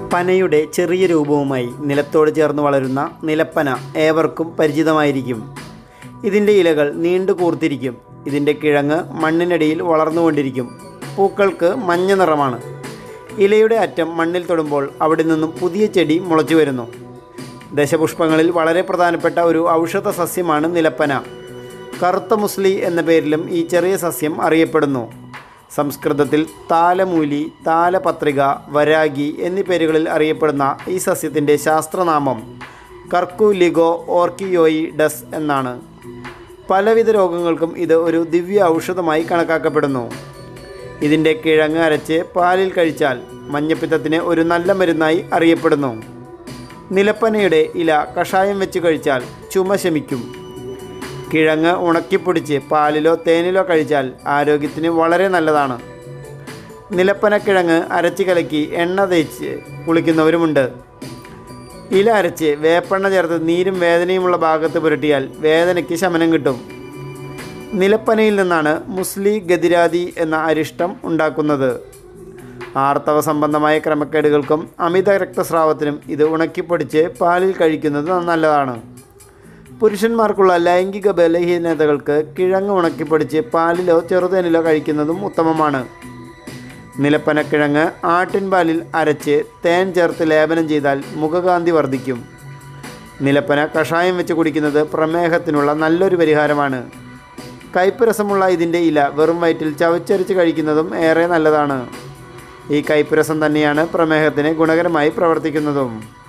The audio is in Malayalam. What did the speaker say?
പനയുടെ ചെറിയ രൂപവുമായി നിലത്തോട് ചേർന്ന് വളരുന്ന നിലപ്പന ഏവർക്കും പരിചിതമായിരിക്കും ഇതിൻ്റെ ഇലകൾ നീണ്ടു കൂർത്തിരിക്കും ഇതിൻ്റെ കിഴങ്ങ് മണ്ണിനടിയിൽ വളർന്നുകൊണ്ടിരിക്കും പൂക്കൾക്ക് മഞ്ഞ നിറമാണ് ഇലയുടെ അറ്റം മണ്ണിൽ തൊടുമ്പോൾ അവിടെ നിന്നും പുതിയ ചെടി മുളച്ചു വരുന്നു ദശപുഷ്പങ്ങളിൽ വളരെ പ്രധാനപ്പെട്ട ഒരു ഔഷധ സസ്യമാണ് നിലപ്പന കറുത്ത മുസ്ലി എന്ന പേരിലും ഈ ചെറിയ സസ്യം അറിയപ്പെടുന്നു സംസ്കൃതത്തിൽ താലമൂലി താലപത്രിക വരാഗി എന്നീ പേരുകളിൽ അറിയപ്പെടുന്ന ഈ സസ്യത്തിൻ്റെ ശാസ്ത്രനാമം കർക്കുലിഗോ ഓർക്കിയോയി ഡസ് എന്നാണ് പലവിധ രോഗങ്ങൾക്കും ഇത് ഒരു ദിവ്യ ഔഷധമായി കണക്കാക്കപ്പെടുന്നു ഇതിൻ്റെ കിഴങ്ങ് അരച്ച് പാലിൽ കഴിച്ചാൽ മഞ്ഞപ്പിത്തത്തിന് ഒരു നല്ല മരുന്നായി അറിയപ്പെടുന്നു നിലപ്പനയുടെ ഇല കഷായം വെച്ച് കഴിച്ചാൽ ചുമ ശമിക്കും കിഴങ്ങ് ഉണക്കിപ്പൊടിച്ച് പാലിലോ തേനിലോ കഴിച്ചാൽ ആരോഗ്യത്തിന് വളരെ നല്ലതാണ് നിലപ്പനക്കിഴങ്ങ് അരച്ച് കലക്കി എണ്ണ തേച്ച് കുളിക്കുന്നവരുമുണ്ട് ഇല അരച്ച് വേപ്പെണ്ണ ചേർത്ത് നീരും വേദനയുമുള്ള ഭാഗത്ത് പുരട്ടിയാൽ വേദനയ്ക്ക് ശമനം കിട്ടും നിലപ്പനയിൽ നിന്നാണ് മുസ്ലി ഗതിരാതി എന്ന അരിഷ്ടം ഉണ്ടാക്കുന്നത് ആർത്തവ സംബന്ധമായ ക്രമക്കേടുകൾക്കും അമിത രക്തസ്രാവത്തിനും ഇത് ഉണക്കിപ്പൊടിച്ച് പാലിൽ കഴിക്കുന്നത് നല്ലതാണ് പുരുഷന്മാർക്കുള്ള ലൈംഗിക ബലഹീനതകൾക്ക് കിഴങ്ങ് ഉണക്കിപ്പൊടിച്ച് പാലിലോ ചെറുതേനിലോ കഴിക്കുന്നതും ഉത്തമമാണ് നിലപ്പനക്കിഴങ്ങ് ആട്ടിൻപാലിൽ അരച്ച് തേൻ ചേർത്ത് ലേപനം ചെയ്താൽ മുഖകാന്തി വർദ്ധിക്കും നിലപ്പന കഷായം വെച്ച് കുടിക്കുന്നത് പ്രമേഹത്തിനുള്ള നല്ലൊരു പരിഹാരമാണ് കയ്പ്പ് രസമുള്ള ഇതിൻ്റെ ഇല വെറും വയറ്റിൽ ചവച്ചരച്ച് കഴിക്കുന്നതും ഏറെ നല്ലതാണ് ഈ കയ്പ്പ് രസം തന്നെയാണ് പ്രമേഹത്തിന് ഗുണകരമായി പ്രവർത്തിക്കുന്നതും